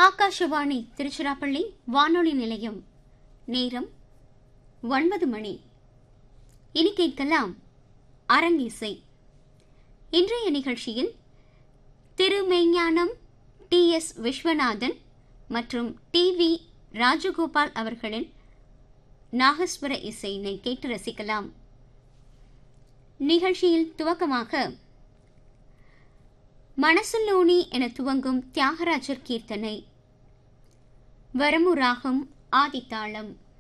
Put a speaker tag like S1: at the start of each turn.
S1: ஆகாஷவாணி திருச்சிராப்பள்ளி வானொலி நிலையம் நேரம் ஒன்பது மணி இனி கேட்கலாம் அரங்கிசை இன்றைய நிகழ்ச்சியில் திருமெய்ஞானம் டி எஸ் விஸ்வநாதன் மற்றும் டி வி ராஜகோபால் அவர்களின் நாகஸ்வர இசையினை கேட்டு ரசிக்கலாம் நிகழ்ச்சியில் துவக்கமாக மனசுல்லோனி என துவங்கும் தியாகராஜர் கீர்த்தனை வரமு ராகம் ஆதித்தாளம்